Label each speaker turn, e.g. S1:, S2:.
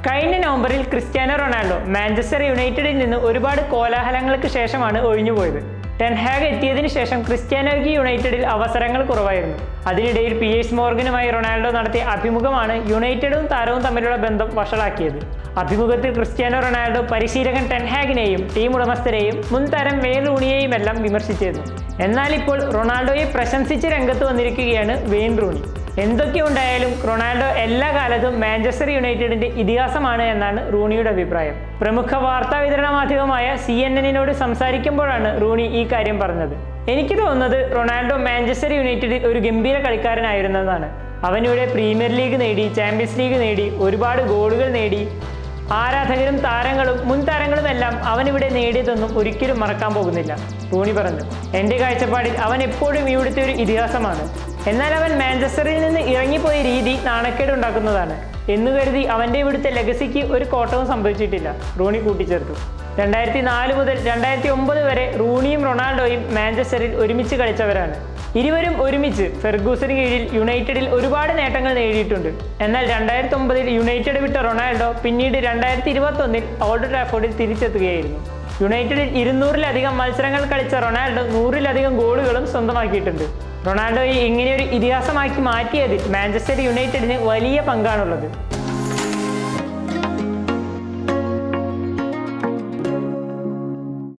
S1: കഴിഞ്ഞ നവംബറിൽ Cristiano Ronaldo Manchester യുണൈറ്റഡിൽ നിന്ന് ഒരുപാട് കോലാഹലങ്ങൾക്ക് ശേഷമാണ് ഒഴിഞ്ഞുപോയത് ടെൻഹാഗ് എത്തിയതിനു ശേഷം ക്രിസ്ത്യാനോയ്ക്ക് യുണൈറ്റഡിൽ അവസരങ്ങൾ കുറവായിരുന്നു അതിനിടയിൽ പി എസ് മോർഗനുമായി റൊണാൾഡോ നടത്തിയ അഭിമുഖമാണ് യുണൈറ്റഡും താരവും തമ്മിലുള്ള ബന്ധം വഷളാക്കിയത് അഭിമുഖത്തിൽ ക്രിസ്ത്യാനോ റൊണാൾഡോ പരിശീലകൻ ടെൻഹാഗിനെയും ടീം ഉടമസ്ഥരെയും മുൻ താരം വെയിൻ റൂണിയെയും എല്ലാം വിമർശിച്ചിരുന്നു എന്നാൽ ഇപ്പോൾ റൊണാൾഡോയെ പ്രശംസിച്ച് രംഗത്ത് വന്നിരിക്കുകയാണ് വെയിൻ റൂണി എന്തൊക്കെ ഉണ്ടായാലും റൊണാൾഡോ എല്ലാ കാലത്തും മാഞ്ചസ്റ്റർ യുണൈറ്റഡിന്റെ ഇതിഹാസമാണ് എന്നാണ് റൂണിയുടെ അഭിപ്രായം പ്രമുഖ വാർത്താ വിതരണ മാധ്യമമായ സി എൻ എന്നിനോട് സംസാരിക്കുമ്പോഴാണ് റൂണി ഈ കാര്യം പറഞ്ഞത് എനിക്ക് തോന്നുന്നത് റൊണാൾഡോ മാഞ്ചസ്റ്റർ യുണൈറ്റഡിൽ ഒരു ഗംഭീര കളിക്കാരനായിരുന്നതാണ് അവനിവിടെ പ്രീമിയർ ലീഗ് നേടി ചാമ്പ്യൻസ് ലീഗ് നേടി ഒരുപാട് ഗോളുകൾ നേടി ആരാധകരും താരങ്ങളും മുൻ താരങ്ങളും എല്ലാം അവനിവിടെ നേടിയതൊന്നും ഒരിക്കലും മറക്കാൻ പോകുന്നില്ല റൂണി പറഞ്ഞു എൻ്റെ കാഴ്ചപ്പാടിൽ അവൻ എപ്പോഴും ഇവിടുത്തെ ഒരു ഇതിഹാസമാണ് എന്നാൽ അവൻ മാഞ്ചസ്റ്ററിൽ നിന്ന് ഇറങ്ങിപ്പോയ രീതി നാണക്കേടുണ്ടാക്കുന്നതാണ് എന്ന് കരുതി അവൻ്റെ ഇവിടുത്തെ ലെഗസിക്ക് ഒരു കോട്ടവും സംഭവിച്ചിട്ടില്ല റൂണി കൂട്ടിച്ചേർത്തു രണ്ടായിരത്തി നാല് മുതൽ രണ്ടായിരത്തി ഒമ്പത് വരെ റൂണിയും റൊണാൾഡോയും മാഞ്ചസ്റ്ററിൽ ഒരുമിച്ച് കളിച്ചവരാണ് ഇരുവരും ഒരുമിച്ച് ഫെർഗൂസിന് കീഴിൽ യുണൈറ്റഡിൽ ഒരുപാട് നേട്ടങ്ങൾ നേടിയിട്ടുണ്ട് എന്നാൽ രണ്ടായിരത്തി ഒമ്പതിൽ യുണൈറ്റഡ് വിട്ട റൊണാൾഡോ പിന്നീട് രണ്ടായിരത്തി ഇരുപത്തൊന്നിൽ ഓൾഡ് ട്രാഫോർഡിൽ തിരിച്ചെത്തുകയായിരുന്നു യുണൈറ്റഡിൽ ഇരുന്നൂറിലധികം മത്സരങ്ങൾ കളിച്ച റൊണാൾഡോ നൂറിലധികം ഗോളുകളും സ്വന്തമാക്കിയിട്ടുണ്ട് റൊണാൾഡോയെ ഇങ്ങനെയൊരു ഇതിഹാസമാക്കി മാറ്റിയതിൽ മാഞ്ചസ്റ്റർ യുണൈറ്റഡിന് വലിയ പങ്കാണുള്ളത്